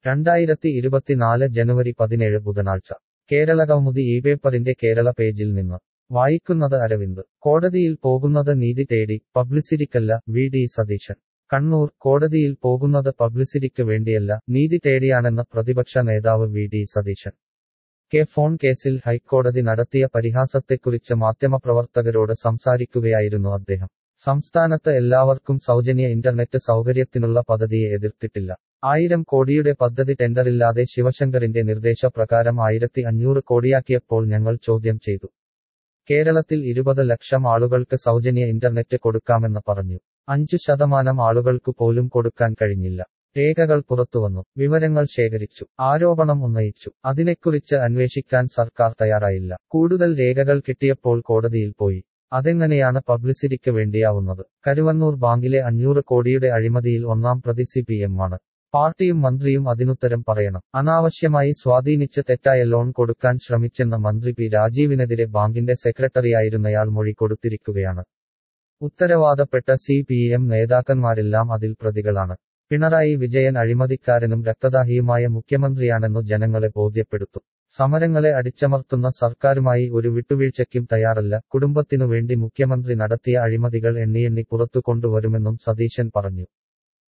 രണ്ടായിരത്തി ഇരുപത്തിനാല് ജനുവരി പതിനേഴ് ബുധനാഴ്ച കേരള കൗമുദി ഈ പേപ്പറിന്റെ കേരള പേജിൽ നിന്ന് വായിക്കുന്നത് അരവിന്ദ് കോടതിയിൽ പോകുന്നത് നീതി തേടി പബ്ലിസിറ്റിക്കല്ല വി ഡി സതീശൻ കണ്ണൂർ കോടതിയിൽ പോകുന്നത് പബ്ലിസിറ്റിക്ക് വേണ്ടിയല്ല നീതി തേടിയാണെന്ന് പ്രതിപക്ഷ നേതാവ് V D Satheesan K FON കേസിൽ ഹൈക്കോടതി നടത്തിയ പരിഹാസത്തെക്കുറിച്ച് മാധ്യമപ്രവർത്തകരോട് സംസാരിക്കുകയായിരുന്നു അദ്ദേഹം സംസ്ഥാനത്ത് എല്ലാവർക്കും സൗജന്യ ഇന്റർനെറ്റ് സൗകര്യത്തിനുള്ള പദ്ധതിയെ എതിർത്തിട്ടില്ല ആയിരം കോടിയുടെ പദ്ധതി ടെൻഡറില്ലാതെ ശിവശങ്കറിന്റെ നിർദ്ദേശപ്രകാരം ആയിരത്തി അഞ്ഞൂറ് കോടിയാക്കിയപ്പോൾ ഞങ്ങൾ ചോദ്യം ചെയ്തു കേരളത്തിൽ ഇരുപത് ലക്ഷം ആളുകൾക്ക് സൗജന്യ ഇന്റർനെറ്റ് കൊടുക്കാമെന്ന് പറഞ്ഞു അഞ്ചു ശതമാനം ആളുകൾക്കു പോലും കൊടുക്കാൻ കഴിഞ്ഞില്ല രേഖകൾ പുറത്തുവന്നു വിവരങ്ങൾ ശേഖരിച്ചു ആരോപണം ഉന്നയിച്ചു അതിനെക്കുറിച്ച് അന്വേഷിക്കാൻ സർക്കാർ തയ്യാറായില്ല കൂടുതൽ രേഖകൾ കിട്ടിയപ്പോൾ കോടതിയിൽ പോയി അതെങ്ങനെയാണ് പബ്ലിസിറ്റിക്ക് വേണ്ടിയാവുന്നത് കരുവന്നൂർ ബാങ്കിലെ അഞ്ഞൂറ് കോടിയുടെ അഴിമതിയിൽ ഒന്നാം പ്രതി സി പി എം ആണ് പാർട്ടിയും മന്ത്രിയും അതിനുത്തരം പറയണം അനാവശ്യമായി സ്വാധീനിച്ച് തെറ്റായ ലോൺ കൊടുക്കാൻ ശ്രമിച്ചെന്ന മന്ത്രി പി രാജീവിനെതിരെ ബാങ്കിന്റെ സെക്രട്ടറിയായിരുന്നയാൾ മൊഴി കൊടുത്തിരിക്കുകയാണ് ഉത്തരവാദപ്പെട്ട സി പി എം നേതാക്കന്മാരെല്ലാം അതിൽ പ്രതികളാണ് പിണറായി വിജയൻ അഴിമതിക്കാരനും രക്തദാഹിയുമായ മുഖ്യമന്ത്രിയാണെന്നു ജനങ്ങളെ ബോധ്യപ്പെടുത്തും സമരങ്ങളെ അടിച്ചമർത്തുന്ന സർക്കാരുമായി ഒരു വിട്ടുവീഴ്ചയ്ക്കും തയ്യാറല്ല കുടുംബത്തിനു വേണ്ടി മുഖ്യമന്ത്രി നടത്തിയ അഴിമതികൾ എണ്ണിയെണ്ണി പുറത്തു കൊണ്ടുവരുമെന്നും സതീശൻ പറഞ്ഞു